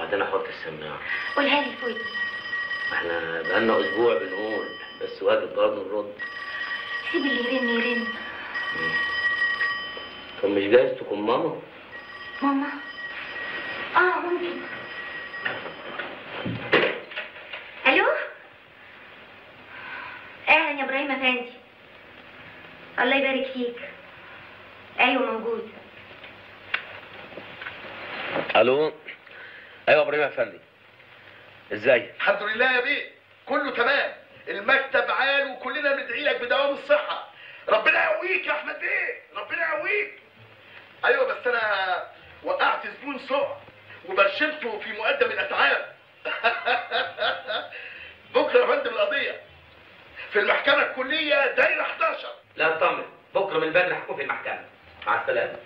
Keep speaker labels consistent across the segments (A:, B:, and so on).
A: وبعدين احط السماعه
B: قولها لي فوق
A: احنا بقالنا اسبوع بنقول بس واجب برضه نرد
B: سيب اللي يرن يرن
A: طب مش جايز تكون ماما
B: ماما اه ممكن الو اهلا يا ابراهيم افندي الله يبارك فيك ايوه موجود
A: الو ايوه ابراهيم افندي ازاي
C: الحمد لله يا بيه كله تمام المكتب عال وكلنا بندعي لك بدوام الصحة ربنا يقويك يا احمد بيه ربنا يقويك ايوه بس انا وقعت زبون سوء وبرشمته في مقدم الاتعاب بكره يا فندم القضيه في المحكمه الكليه دايره 11
A: لا اطمن بكره من بدري هكون في المحكمه مع السلامه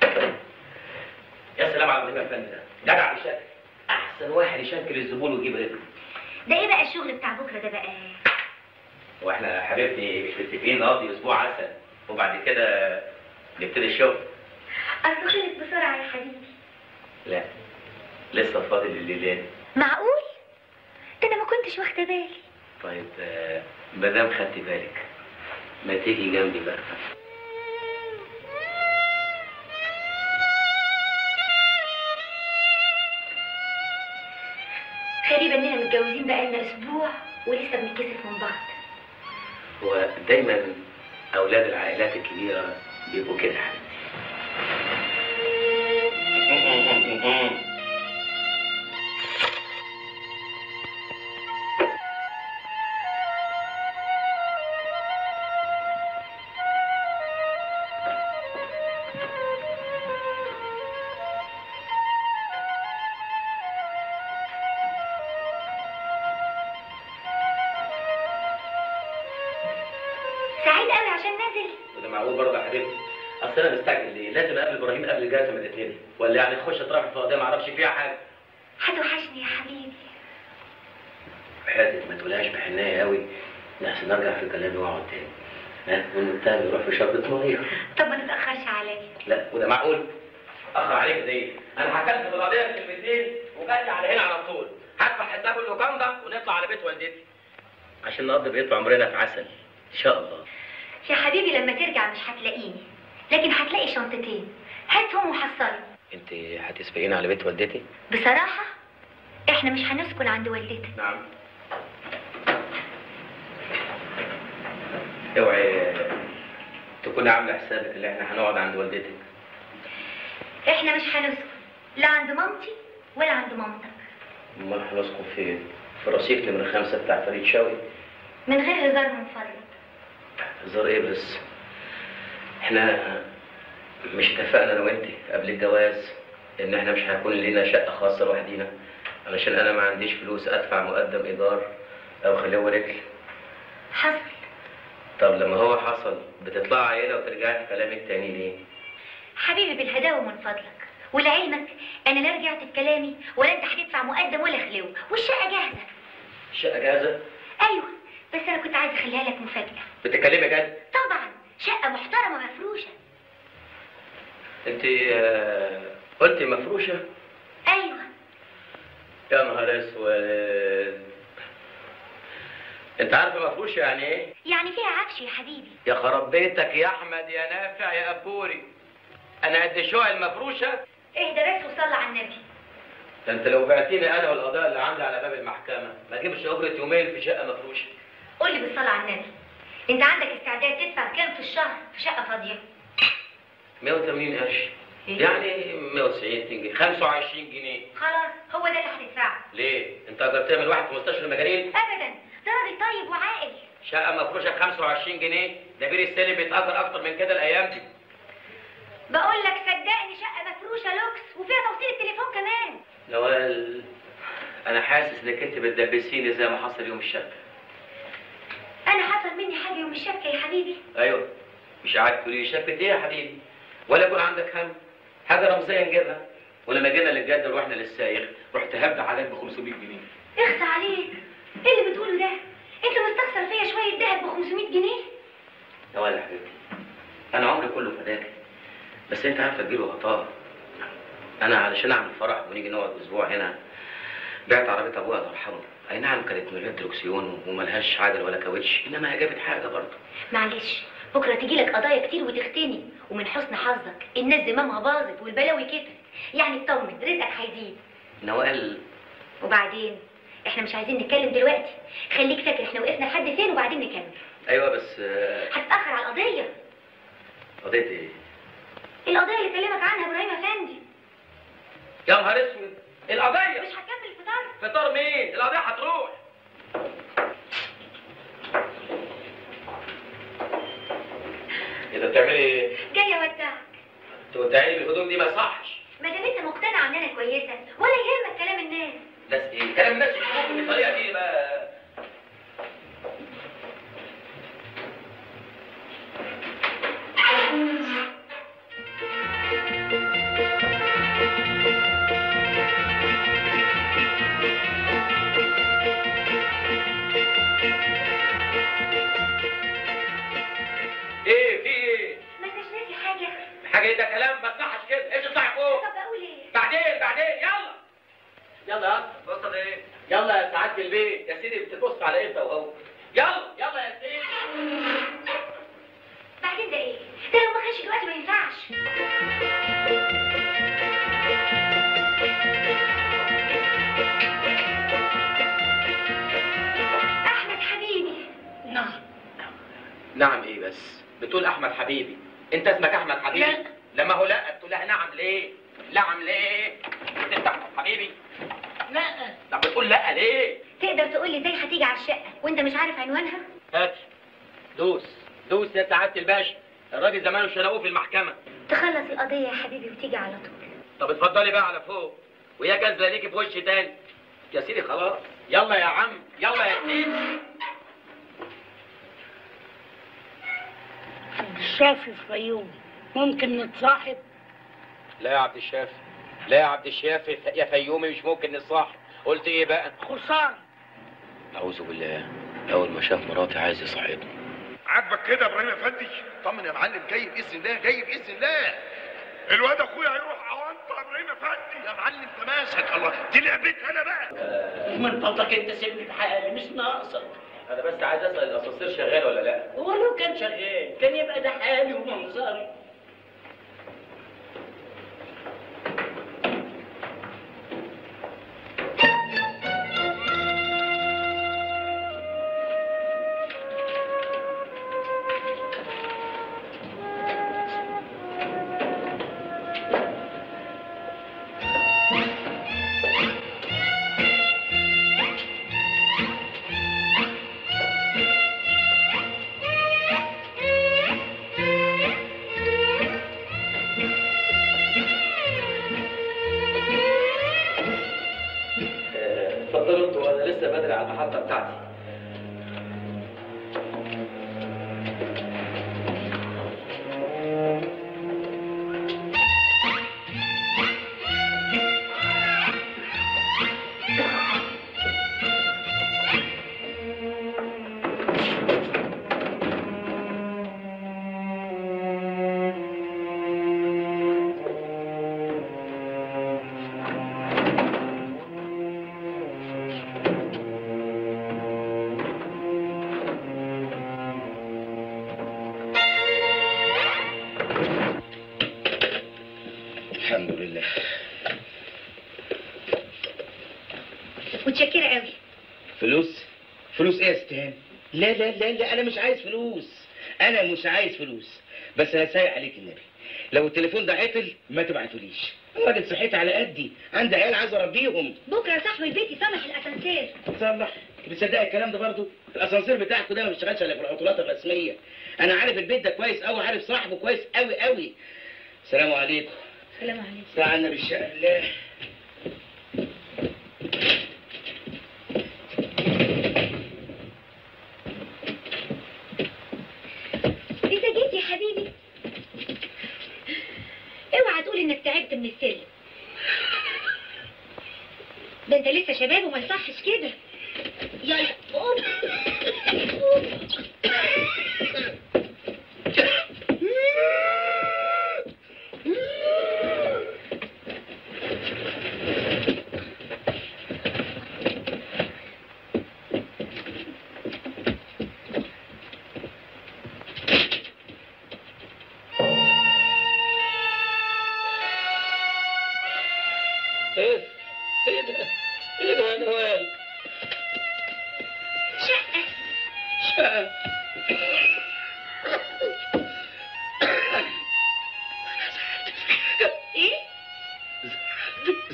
A: يا سلام على ابراهيم افندي ده جدع بشكل احسن واحد يشكل الزبون ويجيب رزقه
B: ده ايه بقى الشغل بتاع بكره ده بقى
A: واحنا يا حبيبتي مش متفقين نقضي اسبوع عسل وبعد كده نبتدي الشغل
B: اصل خلص بسرعه يا حبيبي
A: لا لسه فاضل الليلين
B: معقول ده انا ما كنتش واخده بالي
A: طيب آه، مادام خدت بالك ما تيجي جنبي بقى
B: غريبه اننا متجوزين بقالنا اسبوع ولسه بنتكسف من بعض
A: ودايما اولاد العائلات الكبيره بيبقوا كده يا حبيبتي
B: سعيد قوي عشان نازل
A: وده معقول برضه يا حبيبتي اصل انا مستعجل ليه لازم اقابل ابراهيم قبل الجلسه ما تتنادي ولا يعني اخش اترافع في قضيه ما اعرفش فيها حاجه
B: هتوحشني يا حبيبي
A: حياتك ما تقولهاش بحنيه قوي لحسن نرجع في كلامي واقعد تاني ها والمتهم يروح في شربة ميه
B: طب ما تتاخرش عليا
A: لا وده معقول اخر عليك زي انا حكيت في القضيه كلمتين وجاي على هنا على طول هدفع حساب اللوكاندا ونطلع على بيت والدتي عشان نقضي بقيت عمرنا في عسل ان شاء الله
B: يا حبيبي لما ترجع مش هتلاقيني لكن هتلاقي شنطتين هاتهم وحصلهم
A: انت هتسبقيني على بيت والدتي
B: بصراحه احنا مش هنسكن عند والدتك
A: نعم اوعي تكوني عامله حسابك اللي احنا هنقعد عند والدتك
B: احنا مش هنسكن لا عند مامتي ولا عند مامتك
A: امال هنسكن فين؟ في رصيف نمرة خمسة بتاع فريد شوقي
B: من غير هزار من فضلك
A: هزار ايه بس؟ احنا مش اتفقنا انا وانت قبل الجواز ان احنا مش هيكون لنا شقة خاصة لوحدينا علشان انا ما عنديش فلوس ادفع مقدم ايجار او خليه رجل
B: حصل
A: طب لما هو حصل بتطلع عيلة وترجعي في كلامك تاني ليه؟
B: حبيبي بالهداوة من فضلك ولعلمك انا لا رجعت في كلامي ولا انت هتدفع مقدم ولا خلو والشقه جاهزه
A: الشقة جاهزة؟
B: ايوه بس انا كنت عايزه اخليها لك مفاجاه
A: بتتكلمي جد؟
B: طبعا شقه محترمه مفروشه
A: انت آه، قلتي مفروشة؟
B: ايوه
A: يا نهار اسود انت عارفة مفروشة يعني ايه؟
B: يعني فيها عفش يا حبيبي
A: يا خرب بيتك يا احمد يا نافع يا ابوري انا قد شوية المفروشة
B: اهدى بس وصلي على النبي
A: ده انت لو بعتني انا والقضاء اللي عندي على باب المحكمة ما اجيبش اجرة يومين في شقة مفروشة
B: قول لي بالصلاه على النبي انت عندك استعداد تدفع كام في الشهر في شقه فاضيه
A: 180 قرش
B: إيه؟
A: يعني 190 جنيه 25 جنيه
B: خلاص هو ده اللي هتدفعه
A: ليه؟ انت اجرتها من واحد في مستشفى المجانين
B: ابدا ده راجل طيب وعاقل
A: شقة مفروشة ب 25 جنيه ده بير السلم بيتأجر أكتر من كده الأيام دي
B: بقول لك صدقني شقه مفروشه لوكس وفيها توصيل التليفون كمان
A: نوال أنا حاسس إنك أنت بتدبسيني زي ما حصل يوم الشك
B: انا حصل مني حاجه يوم الشبكه يا حبيبي
A: أيوه مش قاعد تقولي لي شكت إيه يا حبيبي ولا يكون عندك هم حاجة رمزية نجيبها ولما جينا للجد ورحنا للسايق رحت هبد عليك ب 500 جنيه
B: اخصى عليك ايه اللي بتقوله ده انت مستخسر فيا شويه دهب ب 500 جنيه
A: نوال يا حبيبتي أنا عمري كله فداك بس أنت عارفة تجيله غطاء أنا علشان أعمل فرح ونيجي نقعد أسبوع هنا بعت عربيه ابوها الله يرحمه اي نعم كانت من غير دركسيون وملهاش عجل ولا كاوتش انما هي جابت حاجه برضه
B: معلش بكره تيجي لك قضايا كتير وتختني ومن حسن حظك الناس دماغها باظت والبلاوي كترت يعني اطمن رزقك هيزيد
A: نوال
B: وبعدين احنا مش عايزين نتكلم دلوقتي خليك فاكر احنا وقفنا لحد فين وبعدين نكمل
A: ايوه بس آه،
B: هتتاخر على القضيه
A: قضيه ايه
B: القضيه اللي كلمك عنها ابراهيم افندي
A: يا نهار اسود القضيه
B: مش هتكمل الفطار
A: فطار مين القضيه هتروح اذا بتعملي ايه
B: جايه اودعك
A: تودعيني بالهدوم دي ما يصحش
B: ما دام انت مقتنع ان انا كويسه ولا يهمك كلام الناس
A: ناس ايه كلام الناس يشوفوك بالطريقه دي بقى ايه في ايه
B: ما انتش ناسي حاجه
A: حاجه ايه ده كلام ما تصحش كده ايش اطلعي فوق
B: طب اقول ايه
A: بعدين بعدين يلا يلا يا اسطى بص ايه يلا يا سعاده البيت يا سيدي بتبص على امتى وهو يلا يلا يا سيدي
B: بعدين ده ايه ده لو ما كانش دلوقتي ما ينفعش احمد حبيبي
A: نعم نعم ايه بس بتقول احمد حبيبي انت اسمك احمد حبيبي
B: لا.
A: لما هو لا تقول لها نعم ليه نعم ليه انت احمد حبيبي
B: لا
A: طب بتقول لا ليه
B: تقدر تقول لي ازاي هتيجي على الشقه وانت مش عارف عنوانها
A: هات دوس دوس يا سعاده الباشا الراجل زمانه شنقوه في المحكمه
B: تخلص القضيه يا حبيبي وتيجي على طول
A: طب اتفضلي بقى على فوق ويا جازله ليكي في وش تاني يا سيدي خلاص يلا يا عم يلا يا سيدي
D: الشافي الفيوم ممكن نتصاحب
A: لا يا عبد الشافي لا يا عبد الشافي يا فيومي مش ممكن نصاحب قلت ايه بقى
D: خسارة
A: اعوذ بالله اول ما شاف مراتي عايز يصحيني
C: عاجبك كده يا ابراهيم افندي طمن يا معلم جاي باذن الله جاي باذن الله الواد اخويا هيروح اوانطه يا ابراهيم افندي يا معلم تماسك الله دي لعبتي انا بقى
D: من فضلك انت سيبني في حالي مش ناقصك
A: انا بس عايز اسال الاسانسير شغال ولا لا
D: هو لو كان شغال كان يبقى ده حالي ومنظري
A: آه، اتفضلوا انتوا انا لسه بدري على المحطه بتاعتي الحمد لله
B: متشكره قوي
E: فلوس فلوس ايه يا ستان لا لا لا لا انا مش عايز فلوس انا مش عايز فلوس بس هسايق عليك النبي لو التليفون ده عطل ما تبعتوليش انا راجل صحيت على قدي عندي عيال عايز اربيهم
B: بكره صاحب البيت يسامح الاسانسير
E: صلح بتصدق الكلام ده برضو الاسانسير بتاعكوا ده ما بيشتغلش الا في العطلات الرسميه انا عارف البيت ده كويس قوي عارف صاحبه كويس قوي قوي السلام عليكم
B: سلام عليكم
E: استعنا بالشاء الله
B: انت جيت يا حبيبي اوعى تقول انك تعبت من السلم ده انت لسه شباب وما يصحش كده يلا قوم قوم.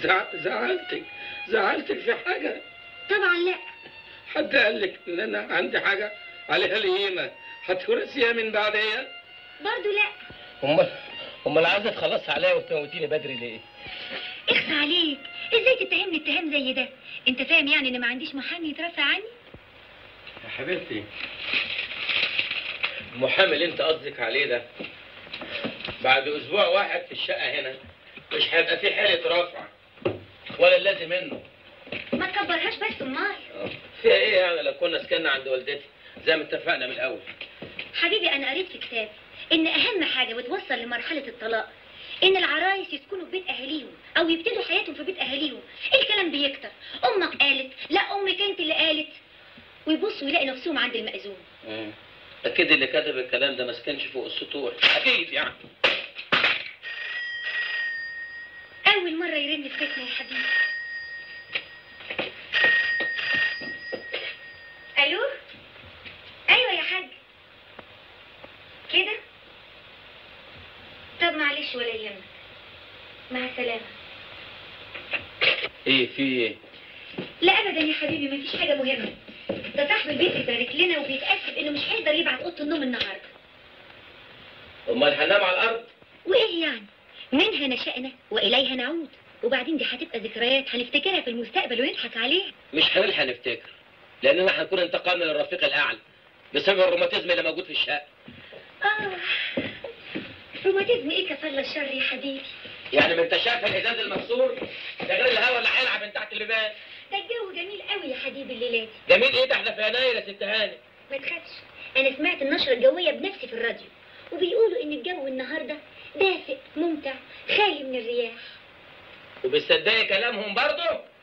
D: زع- زعلتك زعلتك في حاجة
B: طبعا لا
D: حد قال لك ان انا عندي حاجة عليها القيمة هتورثيها من بعديها
B: برضو لا
A: امال امال عايزه تخلصي عليا وتموتيني بدري ليه؟
B: اخفى عليك ازاي تتهمني اتهام زي ده انت فاهم يعني ان ما عنديش محامي يترافع عني
A: يا حبيبتي المحامي اللي انت قصدك عليه ده بعد اسبوع واحد في الشقه هنا مش هيبقى في حاله رفع ولا اللازم منه
B: ما تكبرهاش بس امال
A: فيها ايه يعني لو كنا سكننا عند والدتي زي ما اتفقنا من الاول
B: حبيبي انا قريت في كتاب ان اهم حاجه بتوصل لمرحله الطلاق ان العرايس يسكنوا في بيت اهاليهم او يبتدوا حياتهم في بيت اهاليهم الكلام بيكتر امك قالت لا امك انت اللي قالت ويبصوا يلاقي نفسهم عند المأذون
A: اكيد اللي كتب الكلام ده ما سكنش فوق السطوح اكيد يعني
B: اول مره يرن في بيتنا يا حبيبي الو ايوه يا حاج كده طب معلش ولا يهمك مع السلامه
A: ايه في ايه؟
B: لا ابدا يا حبيبي مفيش حاجه مهمه ده صاحب البيت بيبارك لنا وبيتاسف انه مش هيقدر يبعت اوضه النوم النهارده
A: امال هننام على الارض؟
B: وايه يعني منها نشأنا واليها نعود وبعدين دي هتبقى ذكريات هنفتكرها في المستقبل ونضحك عليها
A: مش هنلحق نفتكر لاننا هنكون انتقلنا للرفيق الاعلى بسبب الروماتيزم اللي موجود في الشقه
B: اه روماتيزم ايه كفل الشر يا حبيبي
A: يعني ما انت شايف الازاز المكسور ده غير الهواء اللي هيلعب من تحت اللبان
B: ده الجو جميل قوي يا حبيبي الليلة دي
A: جميل ايه ده احنا في يناير يا ست هاني
B: ما تخافش انا سمعت النشرة الجوية بنفسي في الراديو وبيقولوا ان الجو النهاردة دافئ ممتع خالي من الرياح
A: وبتصدقي كلامهم برضه